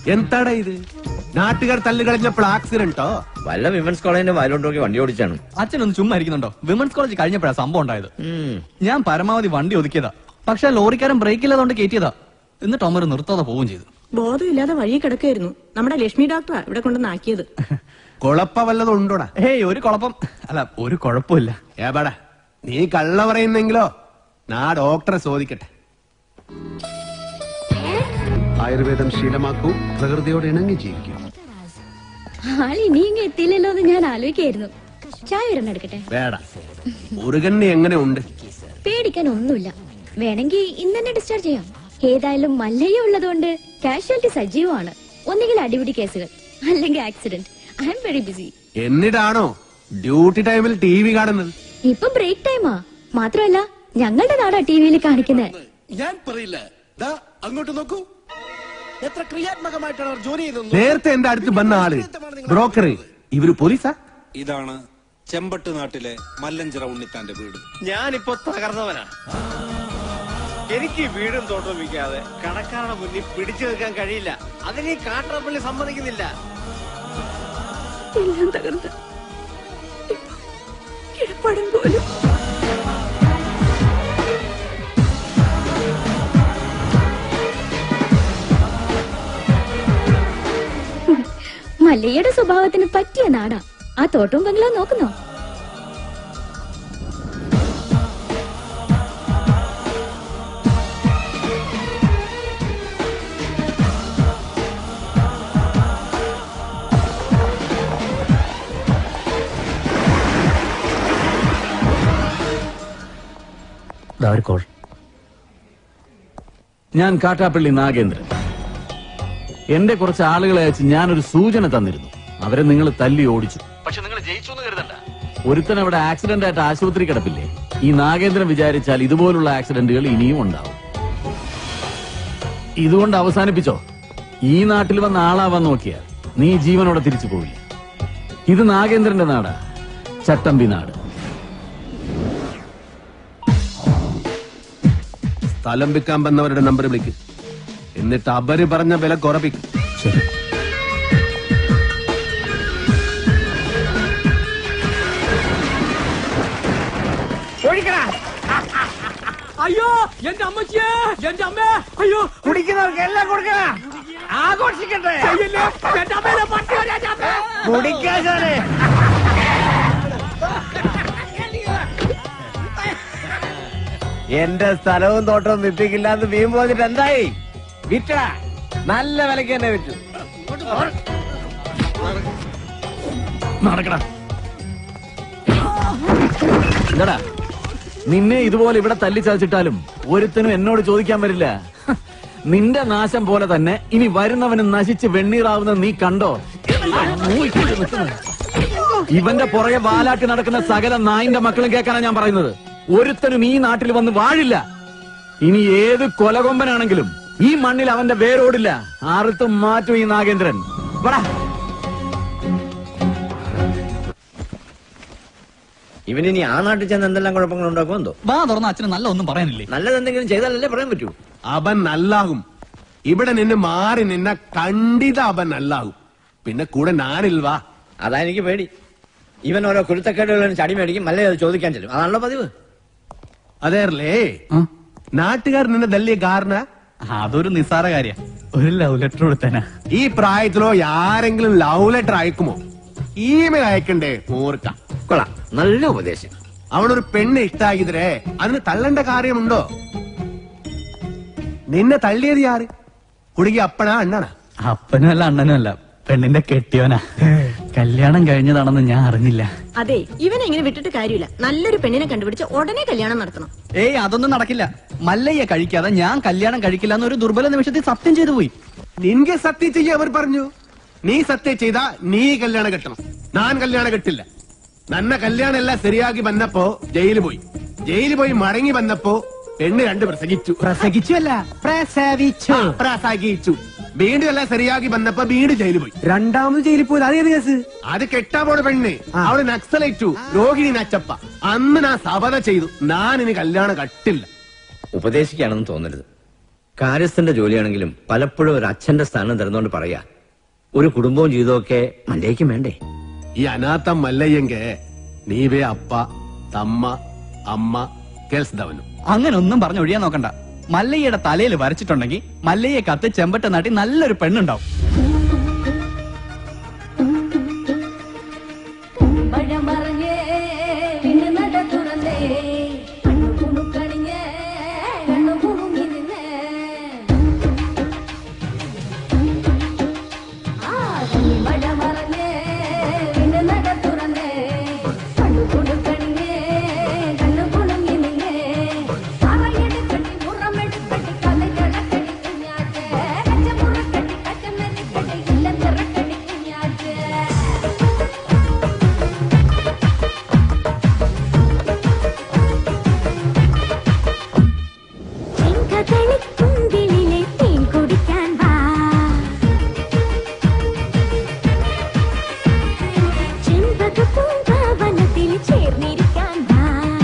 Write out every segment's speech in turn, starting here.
എന്താടാ ഇത് നാട്ടുകാർ തല്ലു കളഞ്ഞപ്പോൾ ആക്സിഡന്റോ വല്ല വിമൻസ് കോളേജിന്റെ വയലോട്ട് നോക്കി വണ്ടി ഓടിച്ചാണ് അച്ഛനൊന്ന് ചുമ്മാ ഇരിക്കുന്നുണ്ടോ വിമൻസ് കോളേജ് കഴിഞ്ഞപ്പോഴാ സംഭവം ഉണ്ടായത് ഉം. ഞാൻ പരമാവധി വണ്ടി ഒതുക്കിയതാ പക്ഷെ ലോറിക്കാരൻ ബ്രേക്ക് ഇല്ലാതുകൊണ്ട് കയറ്റിയതാ എന്നിട്ട് അമർ നിർത്താതെ പോവുകയും ചെയ്തു ബോധമില്ലാതെ വഴി കിടക്കായിരുന്നു നമ്മുടെ ലക്ഷ്മി ഡോക്ടറാ ഇവിടെ കൊണ്ടുവന്നാക്കിയത് കുഴപ്പ വല്ലതും ഉണ്ടോടാ ഏയ് ഒരു കുഴപ്പം അല്ല ഒരു കുഴപ്പമില്ല ഏപാടാ നീ കള്ള പറയുന്നെങ്കിലോ നാ ഡോക്ടറെ ചോദിക്കട്ടെ ആയുർവേദം ശീലമാക്കൂ പ്രകൃതിയോട് ഇണങ്ങി ജീവിക്കൂ ആൾ ഇനിയും എത്തിയില്ലല്ലോ എന്ന് ഞാൻ ആലോചിക്കായിരുന്നു ചായ ഒരെണ്ണം എടുക്കട്ടെ വേട മുരുകന് എങ്ങനെ ഉണ്ട് പേടിക്കാൻ ഒന്നുമില്ല വേണമെങ്കിൽ ഇന്ന് തന്നെ ഡിസ്ചാർജ് ചെയ്യാം ഏതായാലും മല്ലയ്യ ഉള്ളതുകൊണ്ട് കാഷ്വാലിറ്റി സജീവമാണ് ഒന്നുകിൽ അടിപിടി കേസുകൾ അല്ലെങ്കിൽ accident I'm very busy എന്നിട്ടാണോ ഡ്യൂട്ടി ടൈമിൽ ടി വി കാണുന്നത് ഇപ്പൊ ബ്രേക്ക് ടൈമാ മാത്രമല്ല ഞങ്ങളുടെ നാടാ ടി വിയിൽ കാണിക്കുന്നത് ഞാൻ പറയില്ല ദാ അങ്ങോട്ട് നോക്കൂ എത്ര ക്രിയാത്മകമായിട്ടാണ് അവർ ജോലി ചെയ്തത് നേരത്തെ എന്റെ അടുത്ത് വന്ന ആള് ബ്രോക്കർ ഇവര് പോലീസാ ഇതാണ് ചെമ്പട്ട് നാട്ടിലെ മല്ലഞ്ചിറ ഉണ്ണിത്താന്റെ വീട് ഞാനിപ്പോ തകർന്നവനാ എനിക്ക് ഈ വീടും തോട്ടവും വിൽക്കാതെ കടക്കാരുടെ മുന്നിൽ പിടിച്ചു നിൽക്കാൻ കഴിയില്ല അതിന് ഈ കാട്ടറപ്പള്ളി സമ്മതിക്കുന്നില്ല എല്ലാം തകർന്ന് കിടപ്പാടം പോലും മല്ലയ്യയുടെ സ്വഭാവത്തിന് പറ്റിയ നാടാ ആ തോട്ടവും ബംഗ്ലാവ് നോക്കുന്നോ കോൾ ഞാൻ കാട്ടാപ്പള്ളി നാഗേന്ദ്രൻ എന്റെ കുറച്ച് ആളുകളെ അയച്ച് ഞാനൊരു സൂചന തന്നിരുന്നു അവരെ നിങ്ങൾ തല്ലി ഓടിച്ചു പക്ഷെ നിങ്ങൾ ജയിച്ചു എന്ന് കരുതണ്ട ഒരുത്തൻ അവിടെ ആക്സിഡന്റ് ആയിട്ട് ആശുപത്രി കിടപ്പില്ലേ ഈ നാഗേന്ദ്രൻ വിചാരിച്ചാൽ ഇതുപോലുള്ള ആക്സിഡന്റുകൾ ഇനിയും ഉണ്ടാവും ഇതുകൊണ്ട് അവസാനിപ്പിച്ചോ ഈ നാട്ടിൽ വന്ന ആളാവാൻ നോക്കിയാൽ നീ ജീവനോടെ തിരിച്ചു പോവില്ല ഇത് നാഗേന്ദ്രന്റെ നാടാ ചട്ടമ്പി നാട് സ്ഥലം വിൽക്കാൻ വന്നവരുടെ നമ്പർ വിളിക്ക് എന്നിട്ട് അവര് പറഞ്ഞ വില കുറപ്പിക്കും ശരി അയ്യോ എന്റെ അമ്മച്ചിയെ എന്റെ അമ്മേ അയ്യോ കുടിക്കുന്നവർക്ക് എല്ലാം കൊടുക്കണ ആഘോഷിക്കട്ടെ ചെയ്യല്ലേ എന്റെ അമ്മേനെ പട്ടി വരാ, എന്റെ അമ്മേ. കുടിക്കാശാനെ എന്റെ സ്ഥലവും തോട്ടവും വിപ്പിക്കില്ലാന്ന് വീമ്പ് വന്നിട്ട് എന്തായി വിറ്റ നല്ല വിലക്ക് തന്നെ വിറ്റു നടക്കടാ എന്താടാ നിന്നെ ഇതുപോലെ ഇവിടെ തല്ലി ചതച്ചിട്ടാലും ഒരുത്തനും എന്നോട് ചോദിക്കാൻ വരില്ല ഹ, നിന്റെ നാശം പോലെ തന്നെ ഇനി വരുന്നവന് നശിച്ച് വെണ്ണീറാവുന്ന നീ കണ്ടോ ഇവന്റെ പുറകെ വാലാട്ടി നടക്കുന്ന സകല നായിന്റെ മക്കളും കേൾക്കാനാ ഞാൻ പറയുന്നത് ഒരുത്തനും ഈ നാട്ടിൽ വന്ന് വാഴില്ല ഇനി ഏത് കൊലകൊമ്പനാണെങ്കിലും ഈ മണ്ണിൽ അവന്റെ വേരോടില്ല ആർത്തും മാറ്റും ഈ നാഗേന്ദ്രൻ വാടാ ഇവനിനി ആ നാട്ടിൽ ചെന്ന് എന്തെല്ലാം കുഴപ്പങ്ങൾ ഉണ്ടാക്കുമോ എന്തോ വാ തുറന്ന അച്ഛന് നല്ല ഒന്നും പറയാനില്ലേ നല്ലത് എന്തെങ്കിലും ചെയ്താലല്ലേ പറയാൻ പറ്റൂ അവൻ നല്ലാകും ഇവിടെ നിന്ന് മാറി നിന്ന കണ്ടിത അവൻ നല്ലാകും പിന്നെ കൂടെ ഞാനിൽവാ അതാ എനിക്ക് പേടി ഇവൻ ഓരോ കുരുത്തക്കേടുകളും ചടി മേടിക്കും മല്ലേ അത് ചോദിക്കാൻ ചെല്ലും അതാണല്ലോ പതിവ് അതേറല്ലേ നാട്ടുകാർ നിന്നെ തല്ലിയ കാരണ അതൊരു നിസ്സാര കാര്യ ഒരു ലവ് ലെറ്റർ കൊടുത്തേനാ ഈ പ്രായത്തിലോ ആരെങ്കിലും ലവ് ലെറ്റർ അയക്കുമോ ഇമെയിൽ അയക്കണ്ടേ മൂർക്ക കൊള്ളാം നല്ല ഉപദേശം അവനൊരു പെണ്ണ് ഇഷ്ടാക്കിതരേ അതിന് തള്ളേണ്ട കാര്യമുണ്ടോ നിന്നെ തള്ളിയത് ആര് കുടുങ്ങി അപ്പനാ അണ്ണനാ അപ്പനും അല്ല അണ്ണനും അല്ല പെണ്ണിന്റെ കെട്ടിയോനാ കല്യാണം കഴിഞ്ഞതാണെന്ന് ഞാൻ അറിഞ്ഞില്ല അതെ ഇവനെ ഇങ്ങനെ വിട്ടിട്ട് കാര്യമില്ല നല്ലൊരു പെണ്ണിനെ കണ്ടുപിടിച്ച് ഉടനെ കല്യാണം നടത്തണം ഏയ് അതൊന്നും നടക്കില്ല മല്ലയ്യ കഴിക്കാതെ ഞാൻ കല്യാണം കഴിക്കില്ല എന്നൊരു ദുർബല നിമിഷത്തിൽ സത്യം ചെയ്തു പോയി നിൻಗೆ സത്യം ചെയ്യ അവർ പറഞ്ഞു നീ സത്യം ചെയ്താ നീ കല്യാണം കെട്ടണം ഞാൻ കല്യാണം കെട്ടില്ല നന്ന കല്യാണം എല്ലാം ശരിയാക്കി വന്നപ്പോ ജയിലിൽ പോയി ജയിലിൽ പോയി മടങ്ങി വന്നപ്പോ പെണ്ണ് രണ്ട് പ്രസംഗിച്ചു പ്രസംഗിച്ചു അല്ല പ്രസവിച്ചു പ്രസംഗിച്ചു വീണ്ടും എല്ലാം ശരിയാക്കി വന്നപ്പോ വീണ്ടും ജയിലിൽ പോയി രണ്ടാമത് ജയിലിൽ പോയത് അതേത് കേസ് അത് കെട്ടാ പോണ പെണ്ണ് അവള് നക്സലേറ്റു രോഹിണി നച്ചപ്പ അന്ന് ഞാൻ സബത ചെയ്തു ഞാൻ ഇനി കല്യാണം കട്ടില്ല ഉപദേശിക്കുകയാണെന്ന് തോന്നരുത് കാര്യസ്ഥന്റെ ജോലിയാണെങ്കിലും പലപ്പോഴും ഒരു അച്ഛന്റെ സ്ഥാനം തരുന്നോണ്ട് പറയാ ഒരു കുടുംബവും ജീവിതമൊക്കെ മല്ലേക്കും വേണ്ടേ ಈ ಅನಾಥ ಮಲ್ಲಯ್ಯಂಗೆ ನೀವೇ ಅಪ್ಪ ತಮ್ಮ ಅಮ್ಮ ಕೆಲ್ಸದವನು അങ്ങനെ ഒന്നും പറഞ്ഞ് ഒഴിയാൻ നോക്കണ്ട മല്ലയ്യയുടെ തലയിൽ വരച്ചിട്ടുണ്ടെങ്കിൽ മല്ലയ്യെ കത്ത് ചെമ്പട്ട നാട്ടി നല്ലൊരു പെണ്ണുണ്ടാവും മഴ മറഞ്ഞേ പിന്നെ നട തുറന്നേ കണ്ണു കുണുക്കണിഞ്ഞേ കണ്ണു കുണുങ്ങി നിന്നേ ആ മഴ മറഞ്ഞേ പിന്നെ നട തുറന്നേ കണ്ണു കുണുക്കണിഞ്ഞേ കണ്ണു കുണുങ്ങി നിന്നേ പറയെടുക്കട്ടി മുറമെടുക്കട്ടി കലകളക്കടി കുഞ്ഞാറ്റേ കച്ചമുറക്കട്ടി കച്ചമെടുക്കട്ടി ഇല്ല നിറക്കടി കുഞ്ഞാറ്റേ ചെങ്കതളിക്കുണ്ടിലെ തേൻ കുടിക്കാൻ വാ ചെമ്പക പൂങ്കാവനത്തിൽ ചേർന്നിരിക്കാൻ വാ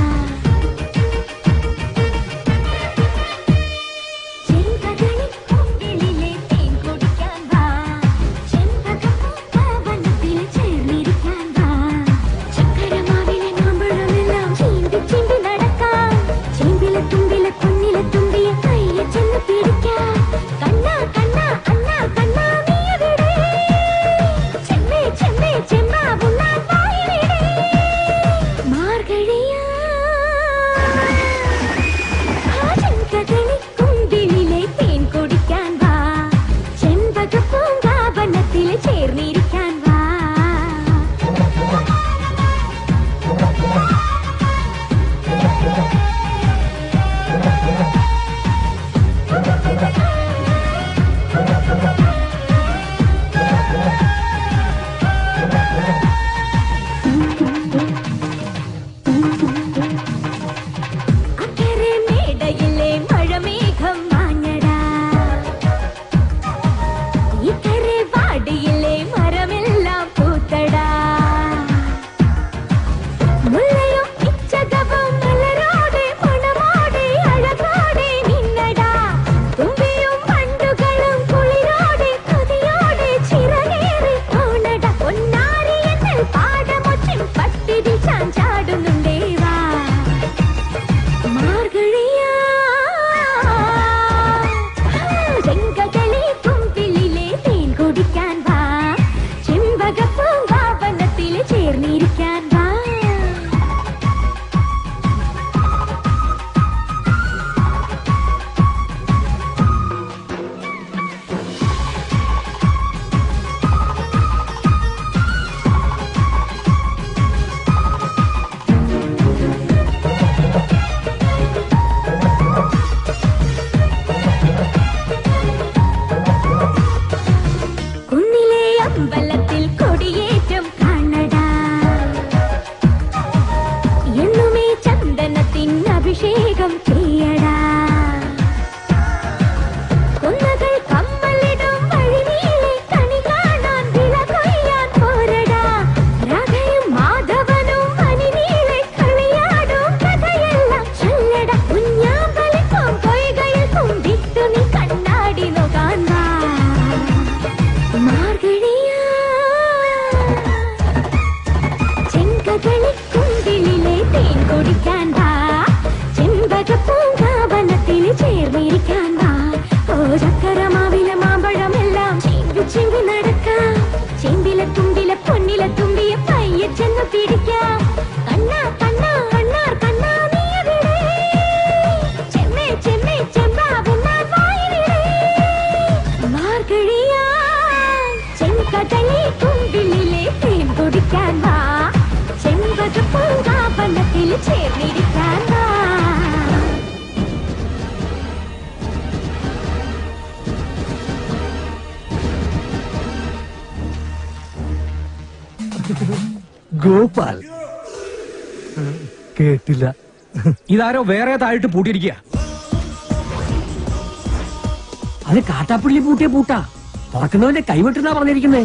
ചെങ്കതളിക്കുണ്ടിലെ തേൻ കുടിക്കാൻ വാ ചെമ്പക പൂങ്കാവനത്തിൽ ചേർന്നിരിക്കാൻ വാ ചക്കരമാവിലെ മാമ്പഴമെല്ലാം ചീന്തി ചീന്തി നടക്കാം ചീമ്പിലെ തുമ്പിലെ പൊന്നിലെ തുമ്പിയ കയ്യെ ചെന്ന് പിടിക്കാം കണ്ണാ കണ്ണാ അണ്ണാ കണ്ണാ നീ എവിടെ ചെമ്മേ ചെമ്മേ ചെമ്മാവുണ്ണാൻ വായിലിടെ മാർഗഴിയാ ചെങ്കതളിക്കുണ്ടിലെ തേൻ കുടിക്കാൻ വാ ചെമ്പക പൂങ്കാവനത്തിൽ ചേർന്നിരിക്കാൻ വാ അക്കരെ മേടയിലെ മഴമേഘം മാഞ്ഞടാ ഇക്കരെ വാടിയിലെ മരമെല്ലാം പൂത്തടാ മുല്ലയും ഇച്ചകവും മലരോടെ മണമോടെ അഴകോടെ നിന്നടാ തുമ്പിയും പണ്ടുകളും കുളിരോടെ കൊതിയോടെ ചിറകേറി പോണട പൊന്നാരി എന്നിൽ പാടമൊച്ചും പട്ടിരി ചാഞ്ചാടുന്നുണ്ടേ വാ മാർഗഴിയാ ചെങ്കകളി കുമ്പിളിലെ തേൻ കുടിക്കാൻ വാ ചെമ്പക പൂങ്കാവനത്തിൽ ചേർന്നിരിക്കാൻ വാ കുന്നിലെ അമ്പലത്തിൽ കൊടിയേറ്റം കാണടാ എന്നുമേ ചന്ദനത്തിൻ അഭിഷേകം ചെയ്യടാ കുന്നകൾ കമ്മലിടും വഴിനീളെ കണി കാണാൻ വിള കൊയ്യാൻ പോരടാ രാധയും മാധവനും മണിനീളെ കളിയാടും കഥയെല്ലാം ചൊല്ലട കുഞ്ഞാമ്പലിക്കും പൊയ്കയിൽ കുമ്പിട്ടു നീ കണ്ണാടി നോക്കാൻ വാ മാർഗഴിയാ ചെങ്കകളിക്കുണ്ടിലെ തേൻ കുടിക്കാൻ വാ ചെമ്പക പൂങ്കാവനത്തിൽ ചേർന്നിരിക്കാൻ വാ ഓ ചക്കരമാവിലെ മാമ്പഴമെല്ലാം ചിമ്പി ചിമ്പി നടക്കാം ചെമ്പിലെ തുമ്പിലെ പൊന്നിലെ തുമ്പിയെ പയ്യെ ചെന്ന് പിടിക്കാം കണ്ണാ കണ്ണാ അണ്ണാർ കണ്ണാ നീ എവിടെ ചെമ്മേ ചെമ്മേ ചെമ്പാവുണ്ണാൻ വായിലിടെ മാർഗഴിയാ ചെങ്കടലി കുമ്പിളിലെ തേൻ കുടിക്കാൻ വാ ചെമ്പക പൂങ്കാവനത്തിൽ ചേർന്നിരിക്കാൻ വാ ഗോപാൽ കേട്ടില്ല ഇതാരോ വേറെ താഴിട്ട് പൂട്ടിയിരിക്കുക അത് കാട്ടാപ്പിള്ളി പൂട്ടിയ പൂട്ടാ തുറക്കുന്നവന്റെ കൈവിട്ടെന്നാ പറഞ്ഞിരിക്കുന്നേ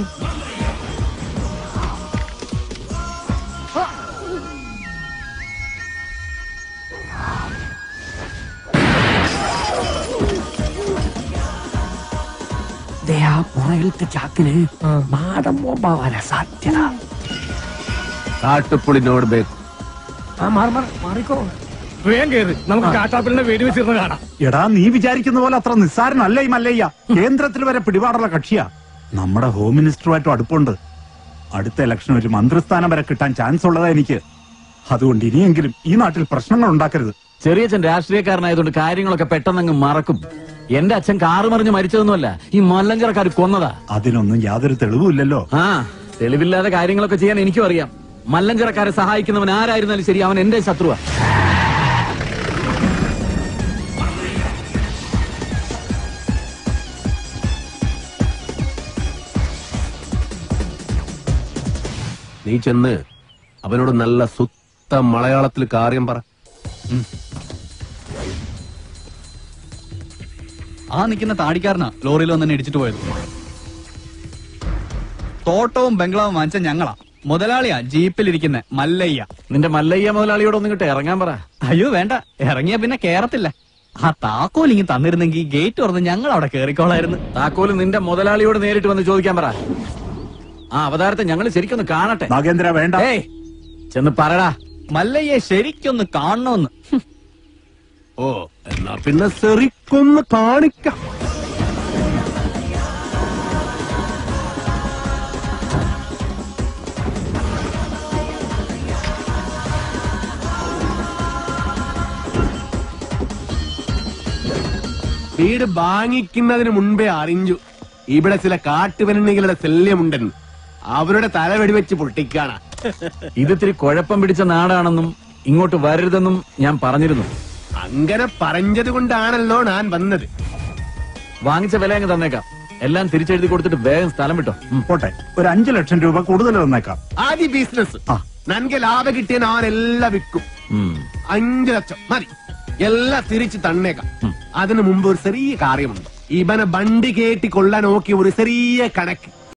എന്റെ ആ പുറകിലത്തെ ചാക്കിന് മാടം ബോംബാവാനാ സാധ്യത കാട്ടുപുളിനോട് ബേക്കും ആ മാറി മാറി മാറിക്കോ വേഗം കയറി നമുക്ക് കാട്ടാപ്പിളിനെ വെടി വെച്ചിരുന്ന് കാണാം എടാ നീ വിചാരിക്കുന്ന പോലെ അത്ര നിസ്സാരനല്ല ഈ മല്ലയ്യ കേന്ദ്രത്തിൽ വരെ പിടിപാടുള്ള കക്ഷിയാ നമ്മുടെ ഹോം മിനിസ്റ്ററുമായിട്ടും അടുപ്പുണ്ട് അടുത്ത ഇലക്ഷൻ ഒരു മന്ത്രിസ്ഥാനം വരെ കിട്ടാൻ ചാൻസ് ഉള്ളതാ എനിക്ക് അതുകൊണ്ട് ഇനിയെങ്കിലും ഈ നാട്ടിൽ പ്രശ്നങ്ങൾ ഉണ്ടാക്കരുത് ചെറിയച്ഛൻ രാഷ്ട്രീയക്കാരനായതുകൊണ്ട് കാര്യങ്ങളൊക്കെ പെട്ടെന്നങ്ങ് മറക്കും എന്റെ അച്ഛൻ കാറ് മറിഞ്ഞ് മരിച്ചതൊന്നുമല്ല ഈ മല്ലഞ്ചറക്കാർ കൊന്നതാ അതിനൊന്നും യാതൊരു തെളിവുമില്ലല്ലോ ആ തെളിവില്ലാതെ കാര്യങ്ങളൊക്കെ ചെയ്യാൻ എനിക്കും അറിയാം മല്ലഞ്ചറക്കാരെ സഹായിക്കുന്നവൻ ആരായിരുന്നാലും ശരി അവൻ എന്റെ ശത്രുവാ നീ ചെന്ന് അവനോട് നല്ല സുത്ത മലയാളത്തിൽ കാര്യം പറ ആ നിൽക്കുന്ന താടിക്കാരനാ ലോറിയിൽ വന്നെ ഇടിച്ചിട്ട് പോയത് തോട്ടവും ബംഗ്ലാവും വാങ്ങിച്ച ഞങ്ങളാ മുതലാളിയാ ജീപ്പിലിരിക്കുന്ന മല്ലയ്യ നിന്റെ മല്ലയ്യ മുതലാളിയോട് ഒന്നും കിട്ടെ ഇറങ്ങാൻ പറ അയ്യോ വേണ്ട ഇറങ്ങിയ പിന്നെ കേറത്തില്ല ആ താക്കോൽ ഇങ്ങ് തന്നിരുന്നെങ്കിൽ ഗേറ്റ് തുറന്ന് ഞങ്ങൾ അവിടെ കേറിക്കോളായിരുന്നു താക്കോല് നിന്റെ മുതലാളിയോട് നേരിട്ട് വന്ന് ചോദിക്കാൻ പറ ആ അവതാരത്തെ ഞങ്ങൾ ശരിക്കൊന്ന് കാണട്ടെ നാഗേന്ദ്ര വേണ്ട ഏയ് ചെന്ന് പറടാ മല്ലയ്യെ ശരിക്കൊന്ന് കാണണമെന്ന് ഹും. ഓ എന്നാ പിന്നെ സെറിക്കൊന്ന് കാണിക്കാം വീട് വാങ്ങിക്കുന്നതിന് മുൻപേ അറിഞ്ഞു ഇവിടെ ചില കാട്ടുപെണ്ണികളുടെ ശല്യമുണ്ടെന്ന് അവരുടെ തല വെടിവെച്ച് പൊട്ടിക്കാണ് ഇത് ഇത്തിരി കുഴപ്പം പിടിച്ച നാടാണെന്നും ഇങ്ങോട്ട് വരരുതെന്നും ഞാൻ പറഞ്ഞിരുന്നു അങ്ങനെ പറഞ്ഞത് കൊണ്ടാണല്ലോ ഞാൻ വന്നത് വാങ്ങിച്ച വില അങ്ങ് തന്നേക്കാം എല്ലാം തിരിച്ചെഴുതി കൊടുത്തിട്ട് വേഗം സ്ഥലം വിട്ടോ ഉം. പോട്ടെ ഒരു അഞ്ചു ലക്ഷം രൂപ കൂടുതൽ തന്നേക്കാം ആദ്യ ബിസിനസ് ആ. നൻകെ ലാഭം കിട്ടിയ ഞാൻ എല്ലാം വിൽക്കും ഉം. അഞ്ചു ലക്ഷം മതി എല്ലാം തിരിച്ച് തന്നേക്കാം അതിനു മുമ്പ് ഒരു ചെറിയ കാര്യമുണ്ട് ഇവനെ വണ്ടി കേട്ടി കൊള്ളാൻ നോക്കിയ ഒരു ചെറിയ കണക്ക്